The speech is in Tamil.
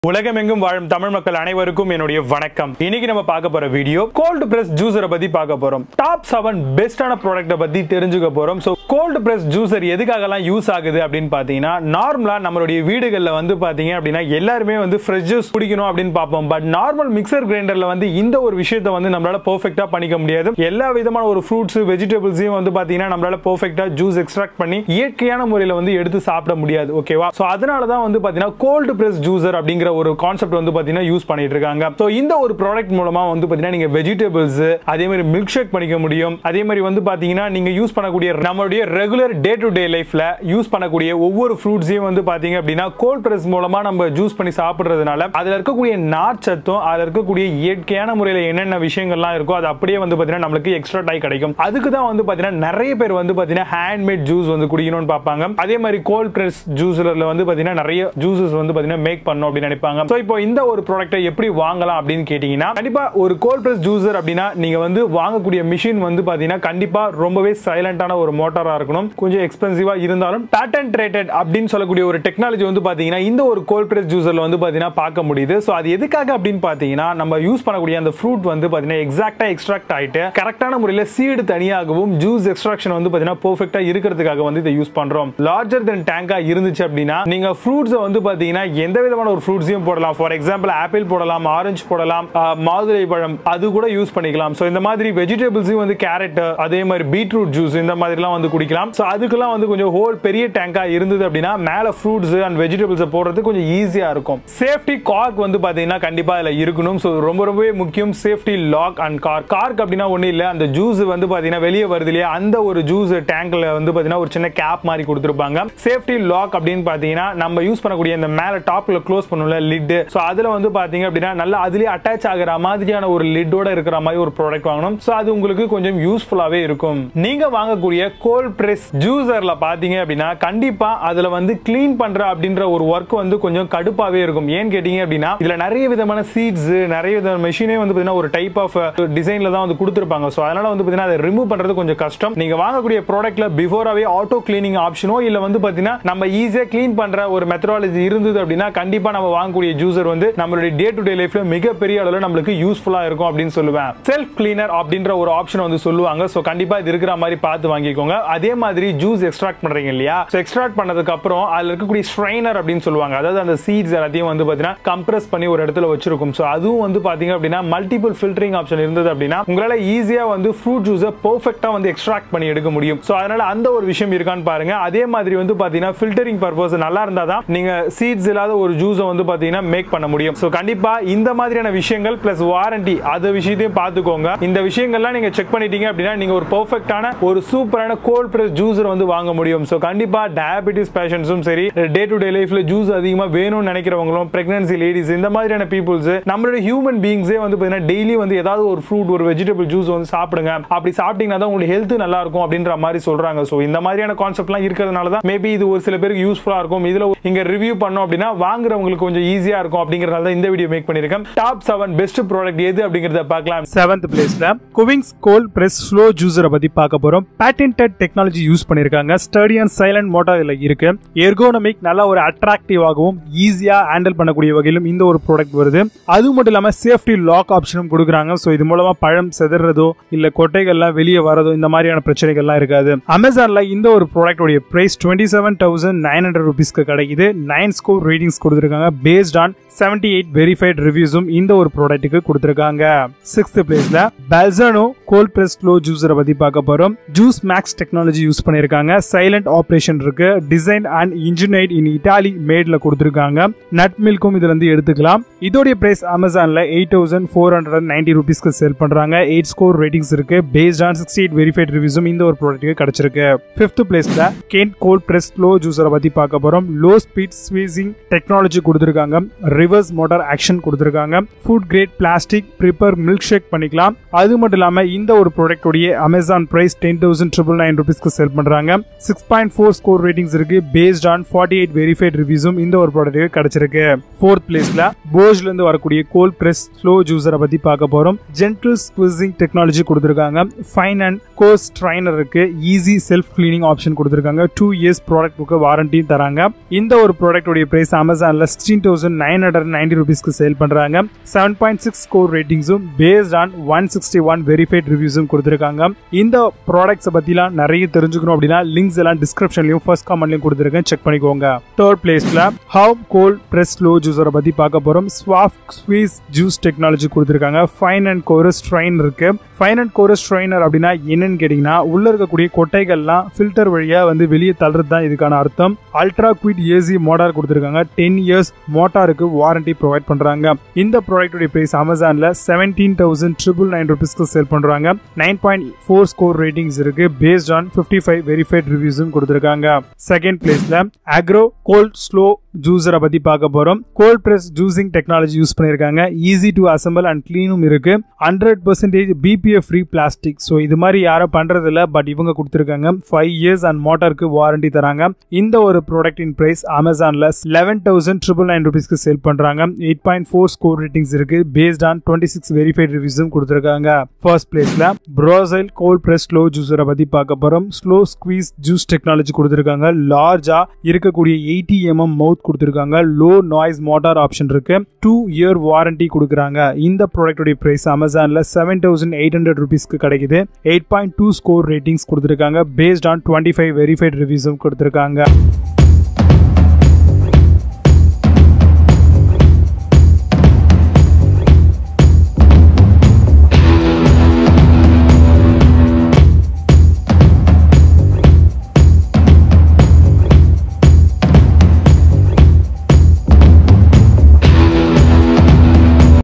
உலகமெங்கும் வாழும் தமிழ் மக்கள் அனைவருக்கும் என்னுடைய வணக்கம் இன்னைக்கு நம்ம பார்க்க போற வீடியோ கோல்டு பிரஸ் ஜூசரை பத்தி பார்க்க போறோம் டாப் செவன் பெஸ்டான ப்ராடக்ட்டை பத்தி தெரிஞ்சுக்க போறோம் ஸோ கோல்டு பிரஸ் ஜூசர் எதுக்காகலாம் யூஸ் ஆகுது அப்படின்னு பார்த்தீங்கன்னா நார்மலா நம்மளுடைய வீடுகளில் வந்து பார்த்தீங்க அப்படின்னா எல்லாருமே வந்து ஃப்ரெஷ் ஜூஸ் குடிக்கணும் அப்படின்னு பார்ப்போம் பட் நார்மல் மிக்சர் கிரைண்டர்ல வந்து இந்த ஒரு விஷயத்தை வந்து நம்மளால பெர்ஃபெக்ட்டா பண்ணிக்க முடியாது எல்லா விதமான ஒரு ஃப்ரூட்ஸ் வெஜிடபிள்ஸையும் வந்து பார்த்தீங்கன்னா நம்மளால பெர்ஃபெக்ட்டா ஜூஸ் எக்ஸ்ட்ராக்ட் பண்ணி இயற்கையான முறையில் வந்து எடுத்து சாப்பிட முடியாது ஓகேவா ஸோ அதனால தான் வந்து பார்த்தீங்கன்னா கோல்டு பிரஸ் ஜூசர் அப்படிங்கிற ஒரு கான்செப்ட் வந்து பார்த்தீங்கன்னா யூஸ் பண்ணிட்டு இருக்காங்க ஸோ இந்த ஒரு ப்ராடக்ட் மூலமா வந்து பார்த்தீங்கன்னா நீங்க வெஜிடபிள்ஸ் அதே மாதிரி மில்க் ஷேக் பண்ணிக்க முடியும் அதே மாதிரி வந்து பார்த்தீங்கன்னா நீங்க யூஸ் பண்ணக்கூடிய நம்மளுடைய ரெகுலர் டே டு டே லைஃப்ல யூஸ் பண்ணக்கூடிய ஒவ்வொரு ஃப்ரூட்ஸையும் வந்து பார்த்தீங்க அப்படின்னா கோல்ட் பிரஸ் மூலமா நம்ம ஜூஸ் பண்ணி சாப்பிடுறதுனால அதுல இருக்கக்கூடிய நார்ச்சத்தும் அதுல இருக்கக்கூடிய இயற்கையான முறையில் என்னென்ன விஷயங்கள்லாம் இருக்கோ அது அப்படியே வந்து பார்த்தீங்கன்னா நம்மளுக்கு எக்ஸ்ட்ரா டாய் கிடைக்கும் அதுக்கு தான் வந்து பார்த்தீங்கன்னா நிறைய பேர் வந்து பார்த்தீங்கன்னா ஹேண்ட்மேட் ஜூஸ் வந்து குடிக்கணும்னு பார்ப்பாங்க அதே மாதிரி கோல்ட் பிரஸ் ஜூஸ்ல வந்து பார்த்தீங்கன்னா நிறைய ஜூசஸ் வந்து பார்த்தீங்கன்னா மேக் பண்ணணும் அப்படின்னு நினைப்பாங்க ஸோ இப்போ இந்த ஒரு ப்ராடக்ட்டை எப்படி வாங்கலாம் அப்படின்னு கேட்டிங்கன்னா கண்டிப்பா ஒரு கோல்ட் பிரஸ் ஜூசர் அப்படின்னா நீங்க வந்து வாங்கக்கூடிய மிஷின் வந்து பார்த்தீங்கன்னா கண்டிப்பா ரொம்பவே சைலண்டான ஒரு மோட்டாரா இருக்கணும் கொஞ்சம் எக்ஸ்பென்சிவா இருந்தாலும் பேட்டன்ட் ரேட்டட் அப்படின்னு சொல்லக்கூடிய ஒரு டெக்னாலஜி வந்து பார்த்தீங்கன்னா இந்த ஒரு கோல்ட் பிரஸ் ஜூசர்ல வந்து பார்த்தீங்கன்னா பார்க்க முடியுது ஸோ அது எதுக்காக அப்படின்னு பார்த்தீங்கன்னா நம்ம யூஸ் பண்ணக்கூடிய அந்த ஃப்ரூட் வந்து பார்த்தீங்கன்னா எக்ஸாக்டா எக்ஸ்ட்ராக்ட் ஆயிட்டு கரெக்டான முறையில் சீடு தனியாகவும் ஜூஸ் எக்ஸ்ட்ராக்ஷன் வந்து பார்த்தீங்கன்னா பெர்ஃபெக்டா இருக்கிறதுக்காக வந்து இதை யூஸ் பண்றோம் லார்ஜர் தென் டேங்கா இருந்துச்சு அப்படின்னா நீங்க ஃப்ரூட்ஸை வந்து பார்த்தீங்கன்னா எந்த விதமான ஒரு ஃப்ரூட்ஸையும் போடலாம் ஃபார் எக்ஸாம்பிள் ஆப்பிள் போடலாம் ஆரஞ்சு போடலாம் ஆஹ், மாதுளை பழம் அது கூட யூஸ் பண்ணிக்கலாம் ஸோ இந்த மாதிரி வெஜிடபிள்ஸையும் வந்து கேரட் அதே மாதிரி பீட்ரூட் ஜூஸ் இந்த மாதிரிலாம் வந்து குடிக்கலாம் ஸோ அதுக்கெல்லாம் வந்து கொஞ்சம் ஹோல் பெரிய டேங்கா இருந்தது அப்படின்னா மேலே ஃப்ரூட்ஸ் அண்ட் வெஜிடபிள்ஸை போடுறது கொஞ்சம் ஈஸியா இருக்கும் சேஃப்டி கார்க் வந்து பார்த்தீங்கன்னா கண்டிப்பா அதில் இருக்கணும் ஸோ ரொம்ப ரொம்பவே முக்கியம் safety lock and cork cork அப்படின்னா ஒன்றும் இல்லை அந்த ஜூஸ் வந்து பார்த்தீங்கன்னா வெளியே வருது இல்லையா அந்த ஒரு ஜூஸ் டேங்க்ல வந்து பார்த்தீங்கன்னா ஒரு சின்ன கேப் மாதிரி கொடுத்துருப்பாங்க சேஃப்டி லாக் அப்படின்னு பார்த்தீங்கன்னா நம்ம யூஸ் பண்ணக்கூடிய இந்த மேலே டாப்ல க்ளோஸ் பண்ணும்ல லிட் ஸோ அதில் வந்து பார்த்தீங்க அப்படின்னா நல்லா அதுலேயே அட்டாச் ஆகிற மாதிரியான ஒரு லிட்டோட இருக்கிற மாதிரி ஒரு ப்ராடக்ட் வாங்கணும் ஸோ அது உங்களுக்கு கொஞ்சம் யூஸ்ஃபுல்லாகவே இருக்கும் நீங்க வாங்கக்கூடிய கோல்ட் பிரஸ் ஜூசர்ல பார்த்தீங்க அப்படின்னா கண்டிப்பா அதுல வந்து க்ளீன் பண்ற அப்படின்ற ஒரு ஒர்க் வந்து கொஞ்சம் கடுப்பாவே இருக்கும் ஏன்னு கேட்டீங்க அப்படின்னா இதுல நிறைய விதமான சீட்ஸ் நிறைய விதமான மெஷினே வந்து பார்த்தீங்கன்னா ஒரு டைப் ஆஃப் டிசைன்ல தான் வந்து கொடுத்துருப்பாங்க ஸோ அதனால வந்து பார்த்தீங்கன்னா அதை ரிமூவ் பண்றது கொஞ்சம் கஷ்டம் நீங்க வாங்கக்கூடிய ப்ராடக்ட்ல பிஃபோராவே ஆட்டோ கிளீனிங் ஆப்ஷனோ இல்ல வந்து பார்த்தீங்கன்னா நம்ம ஈஸியா க்ளீன் பண்ற ஒரு மெத்தடாலஜி இருந்தது அப்படின்னா கண்டிப்பா நம்ம வாங்கக்கூடிய ஜூசர் வந்து நம்மளுடைய டே டு டே லைஃப்ல மிகப்பெரிய அளவில் நம்மளுக்கு யூஸ்ஃபுல்லா இருக்கும் அப்படின்னு சொல்லுவேன் செல்ஃப் கிளீனர் அப்படின்ற ஒரு ஆப்ஷன் வந்து சொல்லுவாங்க ஸோ கண்டிப்பா இது இருக்கிற மாதிரி பார்த்து வாங்கிக்கோங்க அதே மாதிரி ஜூஸ் எக்ஸ்ட்ராக்ட் பண்றீங்க இல்லையா ஸோ எக்ஸ்ட்ராக்ட் பண்ணதுக்கு அப்புறம் அதுல இருக்கக்கூடிய ஸ்ட்ரைனர் அப்படின்னு சொல்லுவாங்க அதாவது அந்த சீட்ஸ் எல்லாத்தையும் வந்து பார்த்தீங்கன்னா கம்ப்ரஸ் பண்ணி ஒரு இடத்துல வச்சிருக்கும் ஸோ அதுவும் வந்து பாத்தீங்க அப்படின்னா மல்டிபிள் ஃபில்டரிங் ஆப்ஷன் இருந்தது அப்படின்னா உங்களால ஈஸியா வந்து ஃப்ரூட் ஜூஸை பெர்ஃபெக்ட்டா வந்து எக்ஸ்ட்ராக்ட் பண்ணி எடுக்க முடியும் ஸோ அதனால அந்த ஒரு விஷயம் இருக்கான்னு பாருங்க அதே மாதிரி வந்து பாத்தீங்கன்னா ஃபில்டரிங் பர்பஸ் நல்லா இருந்தா தான் நீங்க சீட்ஸ் இல்லாத ஒரு ஜூஸை வந்து பாத்தீங்கன்னா மேக் பண்ண முடியும் ஸோ கண்டிப்பா இந்த மாதிரியான விஷயங்கள் பிளஸ் வாரண்டி அது விஷயத்தையும் பார்த்துக்கோங்க இந்த விஷயங்கள்லாம் நீங்க செக் பண்ணிட்டீங்க அப்படின்னா நீங்க ஒரு பெர்ஃபெக்ட்டான ஒரு சூப்பரான கோல்ட் பிரஸ் ஜூஸர் வந்து வாங்க முடியும் ஸோ கண்டிப்பா டயபெட்டிஸ் பேஷன்ஸும் சரி டே டு டே லைஃப்ல ஜூஸ் அதிகமா வேணும்னு நினைக்கிறவங்களும் பிரெக்னன்சி லேடிஸ் இந்த மாதிரியான பீப்புள்ஸ் நம்மளுடைய ஹியூமன் பீங்ஸே வந்து பாத்தீங்கன்னா டெய்லி வந்து ஏதாவது ஒரு ஃப்ரூட் ஒரு வெஜிடபிள் ஜூஸ் வந்து சாப்பிடுங்க அப்படி சாப்பிட்டீங்கன்னா தான் உங்களுக்கு ஹெல்த் நல்லா இருக்கும் அப்படின்ற மாதிரி சொல்றாங்க ஸோ இந்த மாதிரியான கான்செப்ட்லாம் இருக்கிறதுனால தான் மேபி இது ஒரு சில பேருக்கு யூஸ்ஃபுல்லா இருக்கும் இதுல இங்க ரிவ்யூ பண்ணோம் அப்படின்னா வாங்குறவங்களுக்கு கொஞ்சம் ஈஸியா இருக்கும் அப்படிங்கறதால தான் இந்த வீடியோ மேக் பண்ணிருக்கேன் டாப் செவன் பெஸ்ட் ப்ராடக்ட் எது அப்படிங்கறத பார்க்கலாம் செவன்த் பிளேஸ்ல குவிங்ஸ் கோல் பிரஸ் ஸ்லோ ஜூசரை பத்தி பார்க்க போறோம் பேட்டன்டட் டெக்னாலஜி யூஸ் பண்ணிருக்காங்க ஸ்டடி அண்ட் சைலண்ட் மோட்டார் இதுல இருக்கு எர்கோனமிக் நல்ல ஒரு அட்ராக்டிவாகவும் ஈஸியா ஹேண்டில் பண்ணக்கூடிய வகையிலும் இந்த ஒரு ப்ராடக்ட் வருது அது மட்டும் இல்லாம சேஃப்டி லாக் ஆப்ஷனும் கொடுக்குறாங்க ஸோ இது மூலமா பழம் செதறதோ இல்ல கொட்டைகள்லாம் வெளியே வரதோ இந்த மாதிரியான பிரச்சனைகள்லாம் இருக்காது அமேசான்ல இந்த ஒரு ப்ராடக்டோடைய price twenty seven thousand nine hundred ருபீஸ்க்கு கிடைக்குது நைன் ஸ்கோர் ரேட்டிங்ஸ் கொடுத்துருக்காங்க based on seventy eight verified ரிவ்யூஸும் இந்த ஒரு ப்ராடக்ட்டுக்கு கொடுத்துருக்காங்க சிக்ஸ்த் பிளேஸ்ல பெல்சனோ கோல்ட் பிரஸ் ஸ்லோ ஜூஸரை பத்தி பார்க்க போறோம் ஜூஸ் மேக்ஸ் டெக்னாலஜி யூஸ் பண்ணிருக்காங்க சைலண்ட் ஆபரேஷன் இருக்கு design and engineered in Italy மேட்ல கொடுத்துருக்காங்க நட் மில்க்கும் இதுல இருந்து எடுத்துக்கலாம் இதோடைய பிரைஸ் அமேசான்ல eight thousand four hundred ninety ருபீஸ்க்கு சேல் பண்றாங்க எயிட் ஸ்கோர் ரேட்டிங்ஸ் இருக்கு based on sixty eight verified ரிவ்யூஸும் இந்த ஒரு ப்ராடக்ட்டுக்கு கிடைச்சிருக்கு ஃபிஃப்த் பிளேஸ்ல கேன் கோல்ட் பிரஸ் ஸ்லோ ஜூஸரை பத்தி பார்க்க போறோம் லோ ஸ்பீட் ஸ்வீசிங் டெக்னாலஜி கொடுத்துருக்காங்க ரிவர்ஸ் மோட்டார் ஆக்ஷன் கொடுத்துருக்காங்க food grade plastic prepare milkshake பண்ணிக்கலாம் அது மட்டும் இல்லாம இந்த ஒரு ப்ராடக்டோடைய Amazon price ten thousand triple nine ருபீஸ்க்கு செல் பண்றாங்க six point four score ratings இருக்கு based on forty eight verified ரிவ்யூஸும் இந்த ஒரு ப்ராடக்ட்டுக்கு கிடைச்சிருக்கு ஃபோர்த் பிளேஸ்ல போஜ்ல இருந்து வரக்கூடிய கோல்ட் பிரஸ் ஸ்லோ ஜூஸரை பத்தி பார்க்க போறோம் ஜென்டில் ஸ்குவிசிங் டெக்னாலஜி கொடுத்துருக்காங்க ஃபைன் அண்ட் கோஸ் ட்ரைனர் இருக்கு ஈஸி செல்ஃப் கிளீனிங் ஆப்ஷன் கொடுத்துருக்காங்க டூ இயர்ஸ் ப்ராடக்ட்டுக்கு வாரண்டியும் தராங்க இந்த ஒரு ப்ராடக்டோடைய பிரைஸ் அமேசான்ல sixteen thousand nine hundred ninety ருபீஸ்க்கு சேல் பண்றாங்க செவன் பாயிண்ட் சிக்ஸ் ஸ்கோர் ரேட்டிங்ஸும் based on one sixty one verified ரிவ்யூஸும் கொடுத்துருக்காங்க இந்த ப்ராடக்ட்ஸை பத்திலாம் நிறைய தெரிஞ்சுக்கணும் அப்படின்னா லிங்க்ஸ் எல்லாம் டிஸ்கிரிப்ஷன்லயும் ஃபர்ஸ்ட் கமெண்ட்லயும் கொடுத்துருக்கேன் செக் பண்ணிக்கோங்க தேர்ட் பிளேஸ்ல ஹவு கோல்ட் பிரஸ் ஸ்லோ ஜூஸரை பத்தி பார்க்க போறோம் ஸ்வாஃப் ஸ்வீஸ் ஜூஸ் டெக்னாலஜி கொடுத்துருக்காங்க ஃபைன் அண்ட் கோரஸ் ட்ரைன் இருக்கு ஃபைன் அண்ட் கோரஸ் ட்ரைனர் அப்படின்னா என்னன்னு கேட்டீங்கன்னா உள்ள இருக்கக்கூடிய கொட்டைகள்லாம் ஃபில்டர் வழியா வந்து வெளியே தள்ளுறது தான் இதுக்கான அர்த்தம் அல்ட்ரா குவிட் ஏசி மோட்டார் கொடுத்துருக்காங்க டென் இயர்ஸ் மோட்டாருக்கு வாரண்டி ப்ரொவைட் பண்றாங்க இந்த ப்ராடக்டோட பிரைஸ் அமேசான்ல செவன்டீன் தௌசண்ட் ட்ரிபிள் நைன் ருபீஸ்க்கு சேல் பண்றாங்க nine point four score ratings இருக்கு based on fifty five verified ரிவ்யூஸும் கொடுத்துருக்காங்க செகண்ட் பிளேஸ்ல அக்ரோ கோல்ட் ஸ்லோ ஜூஸரை பத்தி பார்க்க போறோம் cold press juicing technology use பண்ணிருக்காங்க ஈஸி டு அசம்பிள் அண்ட் கிளீனும் இருக்கு hundred percentage BPF free plastic so இது மாதிரி யாரும் பண்றது இல்ல பட் இவங்க கொடுத்துருக்காங்க ஃபைவ் இயர்ஸ் அண்ட் மோட்டாருக்கு வாரண்டி தராங்க இந்த ஒரு ப்ராடக்டின் பிரைஸ் அமேசான்ல லெவன் தௌசண்ட் ட்ரிபிள் நைன் ருபீஸ்க்கு சேல் பண்றாங்க eight point four score ratings இருக்கு based on twenty six verified ரிவ்யூஸும் கொடுத்துருக்காங்க ஃபர்ஸ்ட் பிளேஸ்ல ப்ரோசைல் கோல்ட் பிரஸ் ஸ்லோ ஜூஸரை பத்தி பார்க்க போறோம் ஸ்லோ ஸ்குவீஸ் ஜூஸ் டெக்னாலஜி கொடுத்துருக்காங்க லார்ஜா இருக்கக்கூடிய எயிட்டி எம்எம் மவுத் கொடுத்துருக்காங்க லோ நாய்ஸ் மோட்டார் ஆப்ஷன் இருக்கு டூ இயர் வாரண்டி கொடுக்குறாங்க இந்த ப்ராடக்டோட பிரைஸ் அமேசான்ல செவன் தௌசண்ட் எயிட் ஹண்ட்ரட் ருபீஸ்க்கு கிடைக்குது eight point two score ratings கொடுத்துருக்காங்க based on twenty five verified ரிவ்யூஸும் கொடுத்துருக்காங்க